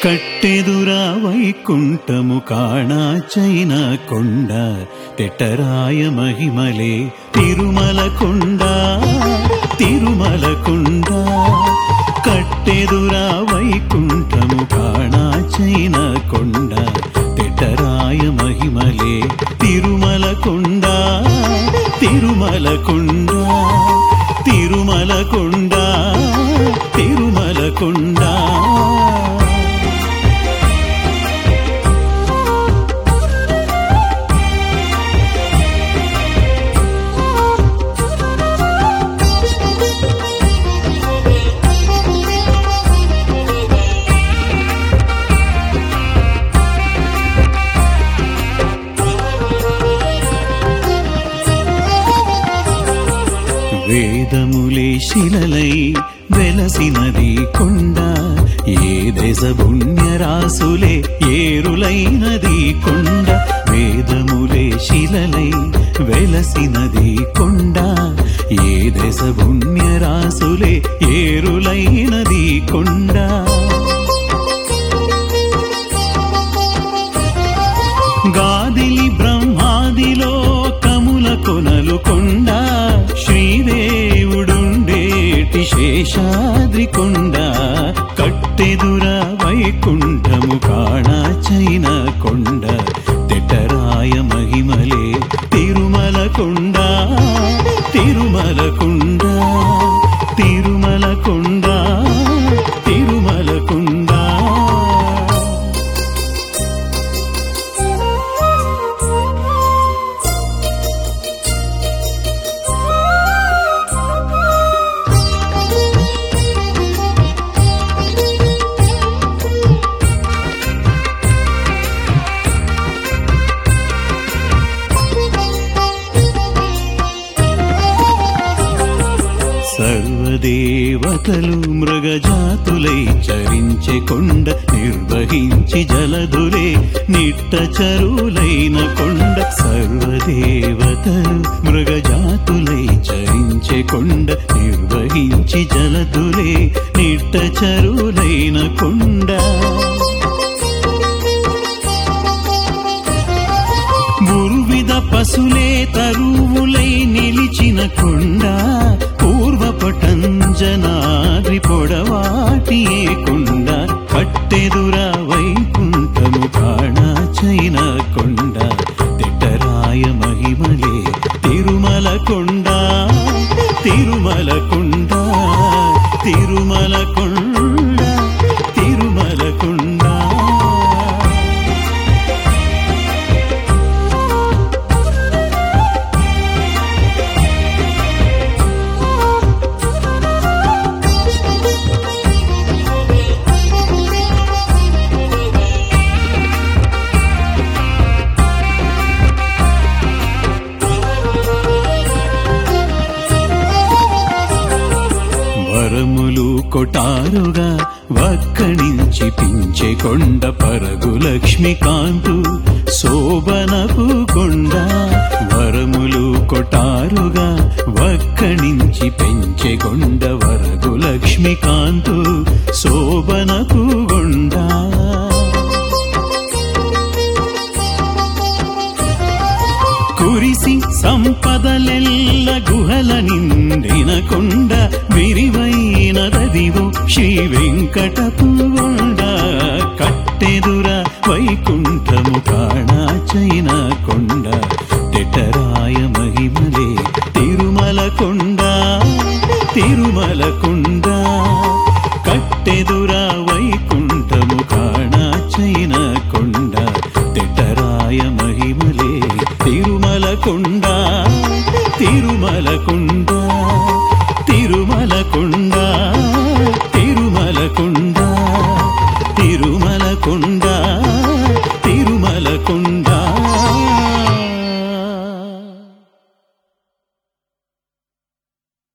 కట్టెదురా వైకుంఠము కాణాచైన కొండ తెట్టరాయ మహిమలే తిరుమల కొండ తిరుమల కొండ కట్టెదురా వైకుంఠము కాణాచైన కొండ తెట్టరాయ మహిమలే తిరుమల కొండ తిరుమల కొండ తిరుమల కొండ తిరుమల కొండ వేదములే శిలలై వెలసినది కొండ ఏ దశ పుణ్యరాసులే ఏరులైనది కొండ వేదములే శిలలై వెలసినది కొండ ఏ దశ పుణ్యరాసులే ఏరులైనది కొండ గాదిలి బ్రహ్మాదిలో కముల కొనలు కొండ శ్రీదేవుడుండేటి శేషాద్రి కొండ కట్టెదుర వైకుంఠము కాణాచైన కొండ తెట్టరాయ మహిమలే తిరుమల కొండ తిరుమల కొండ తిరుమల కొండ తిరుమల కొండ సర్వదేవతలు మృగజాతులై చరించే కొండ నిర్వహించి జలదులే నిట్ట చరువులైన కొండ సర్వదేవతలు మృగజాతులై చరించే కొండ నిర్వహించి జలదులే నిట్ట చరువులైన కొండ గురువిధ పశులే తరువులై నిలిచిన కొండ పూర్వపటంజనాద్రి పొడవాటి ఏ కొండ కట్టెదుర వైకుంఠము కాణాచైన కొండ తిట్టరాయ మహిమలే తిరుమల కొండ తిరుమల కొండ తిరుమల కొండ తిరుమల కొండ వరములు కొటారుగా వక్కణించి పించె కొండ పరగు లక్ష్మీకాంతు శోభనపు కొండ వరములు కొటారుగా వక్కణించి పెంచె కొండ వరగు లక్ష్మీకాంతు శోభనపు కొండ కురిసి సంపదలెల్ల గుహల నిండిన కొండ విరివైనదదివో శ్రీ వెంకటపు కొండ కట్టెదుర వైకుంఠము కాణాచైన కొండ తెటరాయ మహిమలే తిరుమల కొండ తిరుమల కొండ కట్టెదుర